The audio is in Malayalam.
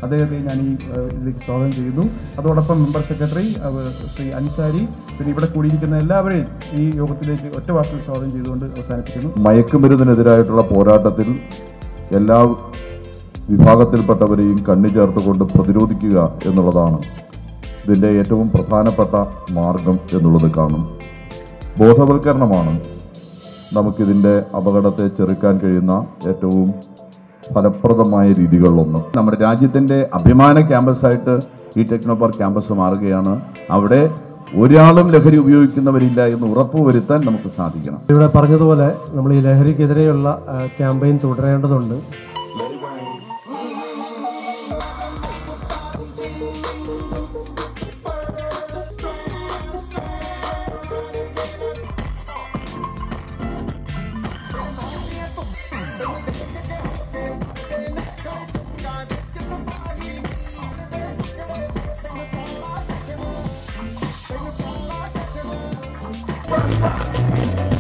അദ്ദേഹത്തെ ഞാൻ ഈ ഏഹ്, ഇതിലേക്ക് സ്വാഗതം ചെയ്യുന്നു അതോടൊപ്പം മെമ്പർ സെക്രട്ടറി അവ- ശ്രീ അൻസാരി പിന്നെ ഇവിടെ കൂടിയിരിക്കുന്ന എല്ലാവരെയും ഈ യോഗത്തിലേക്ക് ഒറ്റ വാക്കിൽ സ്വാഗതം ചെയ്തുകൊണ്ട് അവസാനിപ്പിക്കുന്നു മയക്കുമരുന്നിനെതിരായിട്ടുള്ള പോരാട്ടത്തിൽ എല്ലാ വിഭാഗത്തിൽപ്പെട്ടവരെയും കണ്ണി ചേർത്തുകൊണ്ട് പ്രതിരോധിക്കുക എന്നുള്ളതാണ് ഇതിൻ്റെ ഏറ്റവും പ്രധാനപ്പെട്ട മാർഗം എന്നുള്ളത് കാണും ബോധവൽക്കരണമാണ് നമുക്കിതിൻ്റെ അപകടത്തെ ചെറുക്കാൻ കഴിയുന്ന ഏറ്റവും ഫലപ്രദമായ രീതികളിലൊന്ന് നമ്മുടെ രാജ്യത്തിൻ്റെ അഭിമാന ക്യാമ്പസായിട്ട് ഈ ടെക്നോ പാർക്ക് ക്യാമ്പസ് മാറുകയാണ് അവിടെ ഒരാളും ലഹരി ഉപയോഗിക്കുന്നവരില്ല എന്ന് ഉറപ്പുവരുത്താൻ നമുക്ക് സാധിക്കണം ഇവിടെ പറഞ്ഞതുപോലെ നമ്മൾ ഈ ലഹരിക്കെതിരെയുള്ള ക്യാമ്പയിൻ തുടരേണ്ടതുണ്ട് Thank